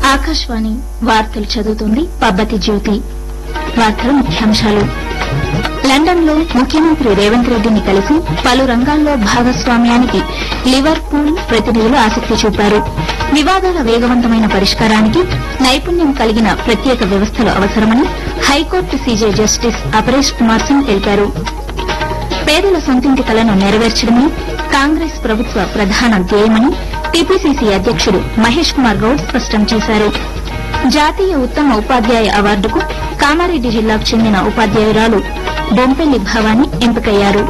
ఆకాశవాణి వార్తలు చదువుతుంది పబ్బతి జ్యోతి వార్తల ముఖ్యాంశాలు లండన్ లో ముఖ్యమంత్రి రేవంత్ రెడ్డిని కలిసి పలు రంగాల్లో భాగస్వామ్యానికి లివర్పూల్ ప్రతినిధులు ఆసక్తి చూపారు వివాదాల వేగవంతమైన పరిష్కారానికి నైపుణ్యం కలిగిన ప్రత్యేక వ్యవస్థలు అవసరమని high court CJ justice Aparesh Kumar Singh తెలిపారు పేదల సొంతింటి కలను నెరవేర్చడమే కాంగ్రెస్ ప్రభుత్వ ప్రధాన ధ్యేయమని టీపీసీసీ అధ్యక్షుడు మహేష్ కుమార్ గౌడ్ స్పష్టం చేశారు జాతీయ ఉత్తమ ఉపాధ్యాయ అవార్డుకు కామారెడ్డి జిల్లాకు చెందిన ఉపాధ్యాయురాలు బొంపెల్లి భవాని ఎంపికయ్యారు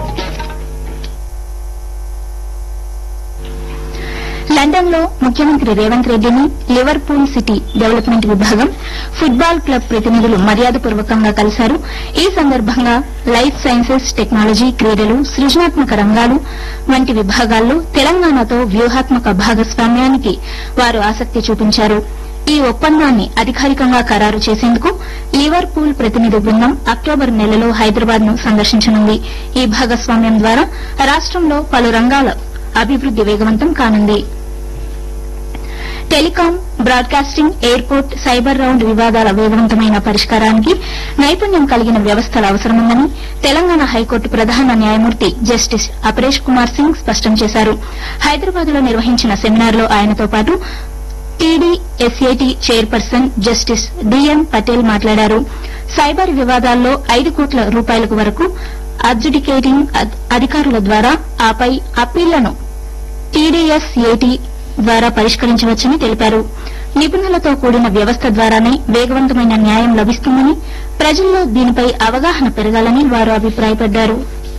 లండన్ లో ముఖ్యమంత్రి రేవంత్ రెడ్డిని లివర్పూల్ సిటీ డెవలప్మెంట్ విభాగం ఫుట్బాల్ క్లబ్ ప్రతినిధులు మర్యాదపూర్వకంగా కలిశారు ఈ సందర్భంగా లైఫ్ సైన్సెస్ టెక్నాలజీ క్రీడలు సృజనాత్మక రంగాలు వంటి విభాగాల్లో తెలంగాణతో వ్యూహాత్మక భాగస్వామ్యానికి వారు ఆసక్తి చూపించారు ఈ ఒప్పందాన్ని అధికారికంగా ఖరారు చేసేందుకు లివర్పూల్ ప్రతినిధి బృందం అక్టోబర్ నెలలో హైదరాబాద్ ను సందర్శించనుంది ఈ భాగస్వామ్యం ద్వారా రాష్టంలో పలు రంగాల అభివృద్ది వేగవంతం కానుంది telecom broadcasting airport cyber round వివాదాల వేగవంతమైన పరిష్కారానికి నైపుణ్యం కలిగిన వ్యవస్థలు అవసరముందని తెలంగాణ హైకోర్టు ప్రధాన న్యాయమూర్తి జస్టిస్ అపరేష్ కుమార్ సింగ్ స్పష్టం చేశారు హైదరాబాద్ లో నిర్వహించిన సెమినార్లో ఆయనతో పాటు TDSAT chairperson justice DM Patel మాట్లాడారు సైబర్ వివాదాల్లో ఐదు కోట్ల రూపాయలకు వరకు అడ్జుడికేటింగ్ అధికారుల ద్వారా ఆపై అప్పీళ్లను టీడీఎస్ఏటీ ద్వారా పరిష్కరించవచ్చని తెలిపారు నిపుణులతో కూడిన వ్యవస్థ ద్వారానే వేగవంతమైన న్యాయం లభిస్తుందని ప్రజల్లో దీనిపై అవగాహన పెరగాలని వారు అభిప్రాయపడ్డారు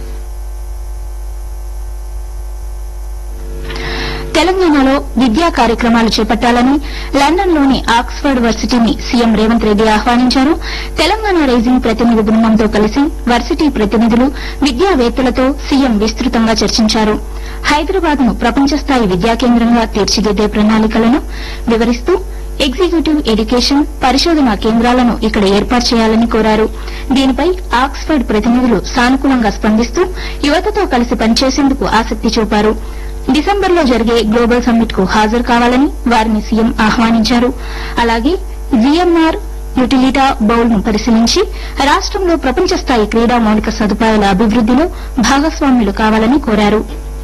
తెలంగాణలో విద్యా కార్యక్రమాలు చేపట్టాలని లండన్లోని ఆక్స్ఫర్డ్ వర్సిటీని సీఎం రేవంత్ రెడ్డి ఆహ్వానించారు తెలంగాణ రైజింగ్ ప్రతినిధి బృందంతో కలిసి వర్సిటీ ప్రతినిధులు విద్యావేత్తలతో సీఎం విస్తృతంగా చర్చించారు హైదరాబాద్ ను ప్రపంచ స్థాయి విద్యా కేంద్రంగా తీర్చిదిద్దే ప్రణాళికలను వివరిస్తూ ఎగ్జిక్యూటివ్ ఎడ్యుకేషన్ పరిశోధనా కేంద్రాలను ఇక్కడ ఏర్పాటు చేయాలని కోరారు దీనిపై ఆక్స్ఫర్డ్ ప్రతినిధులు సానుకూలంగా స్పందిస్తూ యువతతో కలిసి పనిచేసేందుకు ఆసక్తి చూపారు డిసెంబర్లో జరిగే గ్లోబల్ సమ్మిట్ కు హాజరు కావాలని వారిని సీఎం ఆహ్వానించారు అలాగే జీఎంఆర్ యుటిలిటా బౌల్ ను పరిశీలించి రాష్టంలో ప్రపంచ స్థాయి క్రీడా మౌలిక సదుపాయాల అభివృద్దిలో భాగస్వామ్యులు కావాలని కోరారు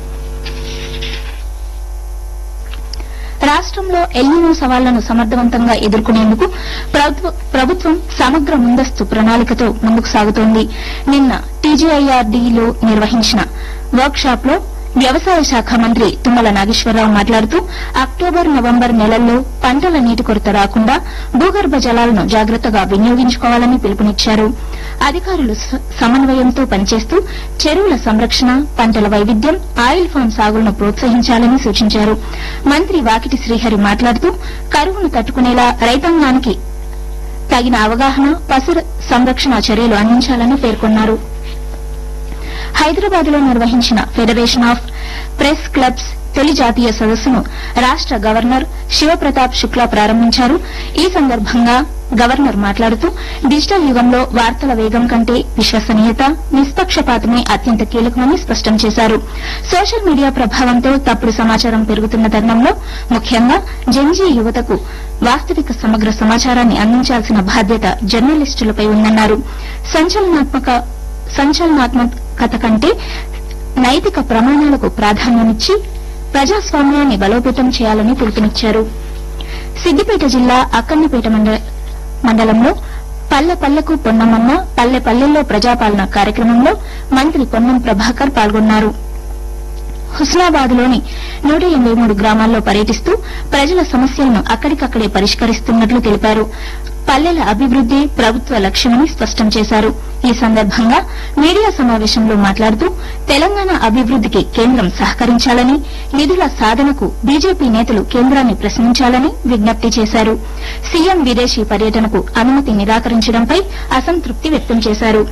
రాష్టంలో ఎల్నినో సవాళ్లను సమర్థవంతంగా ఎదుర్కొనేందుకు ప్రభుత్వం సమగ్ర ముందస్తు ప్రణాళికతో ముందుకు సాగుతోంది నిన్న టీజీఐఆర్డీలో నిర్వహించిన వర్క్ షాప్ లో వ్యవసాయ శాఖ మంత్రి తుమ్మల నాగేశ్వరరావు మాట్లాడుతూ అక్టోబర్ నవంబర్ నెలల్లో పంటల నీటి కొరత రాకుండా భూగర్భ జలాలను జాగ్రత్తగా వినియోగించుకోవాలని పిలుపునిచ్చారు అధికారులు సమన్వయంతో పనిచేస్తూ చెరువుల సంరక్షణ పంటల వైవిధ్యం ఆయిల్ ఫామ్ సాగులను ప్రోత్సహించాలని సూచించారు మంత్రి వాకిటి శ్రీహరి మాట్లాడుతూ కరువును తట్టుకునేలా రైతాంగానికి తగిన అవగాహన పశు సంరక్షణ చర్యలు అందించాలని పేర్కొన్నారు హైదరాబాద్ లో నిర్వహించిన ఫెడరేషన్ ఆఫ్ ప్రెస్ క్లబ్స్ తొలి జాతీయ సదస్సును రాష్ట గవర్నర్ శివప్రతాప్ శుక్లా ప్రారంభించారు ఈ సందర్భంగా గవర్నర్ మాట్లాడుతూ డిజిటల్ యుగంలో వార్తల వేగం కంటే విశ్వసనీయత నిష్పక్షపాతమే అత్యంత కీలకమని స్పష్టం చేశారు సోషల్ మీడియా ప్రభావంతో తప్పుడు సమాచారం పెరుగుతున్న తరుణంలో ముఖ్యంగా జంజీ యువతకు వాస్తవిక సమగ్ర సమాచారాన్ని అందించాల్సిన బాధ్యత జర్నలిస్టులపై ఉందన్నారు సంచలనాత్మక సంచలనాత్మకత కంటే నైతిక ప్రమాణాలకు ప్రాధాన్యమిచ్చి ప్రజాస్వామ్యాన్ని బలోపేతం చేయాలని పిలుపునిచ్చారు సిద్దిపేట జిల్లా అక్కన్నపేట మండలంలో పల్లె పల్లెకు పొన్నమన్న పల్లె పల్లెల్లో ప్రజాపాలన కార్యక్రమంలో మంత్రి పొన్నం ప్రభాకర్ పాల్గొన్నారు హుస్నాబాద్ లోని నూట ఎనబై మూడు గ్రామాల్లో పర్యటిస్తూ ప్రజల సమస్యలను అక్కడికక్కడే పరిష్కరిస్తున్నట్లు తెలిపారు పల్లెల అభివృద్ది ప్రభుత్వ లక్ష్యమని స్పష్టం చేశారు ఈ సందర్భంగా మీడియా సమావేశంలో మాట్లాడుతూ తెలంగాణ అభివృద్దికి కేంద్రం సహకరించాలని నిధుల సాధనకు బీజేపీ నేతలు కేంద్రాన్ని ప్రశ్నించాలని విజ్ఞప్తి చేశారు సీఎం విదేశీ పర్యటనకు అనుమతి నిరాకరించడంపై అసంతృప్తి వ్యక్తం చేశారు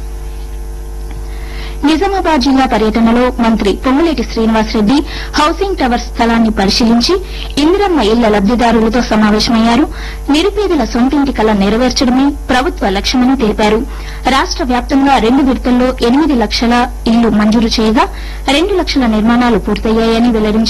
నిజామాబాద్ జిల్లా పర్యటనలో మంత్రి పొంగులేటి శ్రీనివాసరెడ్డి హౌసింగ్ టవర్ స్థలాన్ని పరిశీలించి ఇందిరమ్మ ఇళ్ల లబ్దిదారులతో సమావేశమయ్యారు నిరుపేదల సొంతింటి కల నెరవేర్చడమే ప్రభుత్వ లక్ష్యమని తెలిపారు రాష్ట వ్యాప్తంగా రెండు విడతల్లో ఎనిమిది లక్షల ఇళ్లు మంజూరు చేయగా రెండు లక్షల నిర్మాణాలు పూర్తయ్యాయని వెల్లడించారు